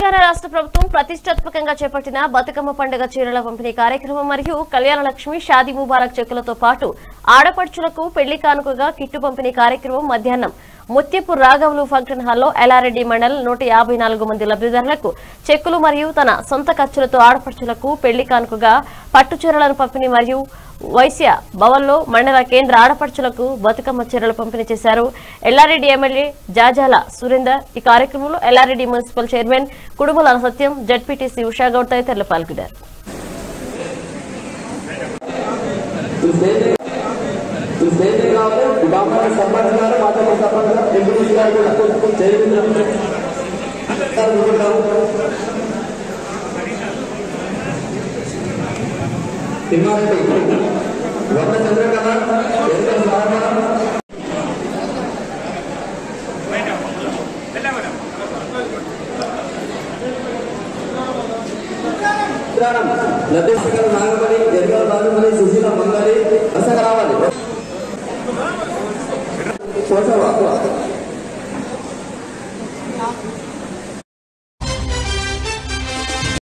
తెలంగాణ రాష్ట్ర ప్రభుత్వం ప్రతిష్టాత్మకంగా చేపట్టిన బతుకమ్మ పండుగ చీరల పంపిణీ కార్యక్రమం మరియు కళ్యాణ లక్ష్మి షాదీ ముబారక్ చెక్కులతో పాటు ఆడపడుచులకు పెళ్లి కానుకగా కిట్టు పంపిణీ కార్యక్రమం మధ్యాహ్నం ముత్యపు రాఘవులు ఫంక్షన్ హాల్లో ఎల్లారెడ్డి మండల్ నూట యాభై నాలుగు మంది లబ్ధిదారులకు చెక్కులు మరియు తన సొంత ఖర్చులతో ఆడపడుచులకు పెళ్లి కానుకగా పట్టు చీరలను పంపిణీ మరియు వైశ్య భవన్లో మండల కేంద్ర ఆడపడుచులకు బతుకమ్మ చీరలు పంపిణీ చేశారు ఎల్లారెడ్డి ఎమ్మెల్యే జాజాల సురేందర్ ఈ కార్యక్రమంలో Yellareddy municipal chairman Kudumula Satyam ZPTC Usha Goud తదితరులు పాల్గొన్నారు స్టేజ్ కావాలి బాబా సర్పంచ్ గారు మాతో సర్పంచ్ గారు ఎంపీడీ గారు కూడా చైర్మన్ తిమ్మారెడ్డి వంద చంద్రకళ ఎంత సాధన లతేశ్వర నాగమణి ఎర్గల నాగమణి సుశీల మంగళి అసలు రావాలి పోషవ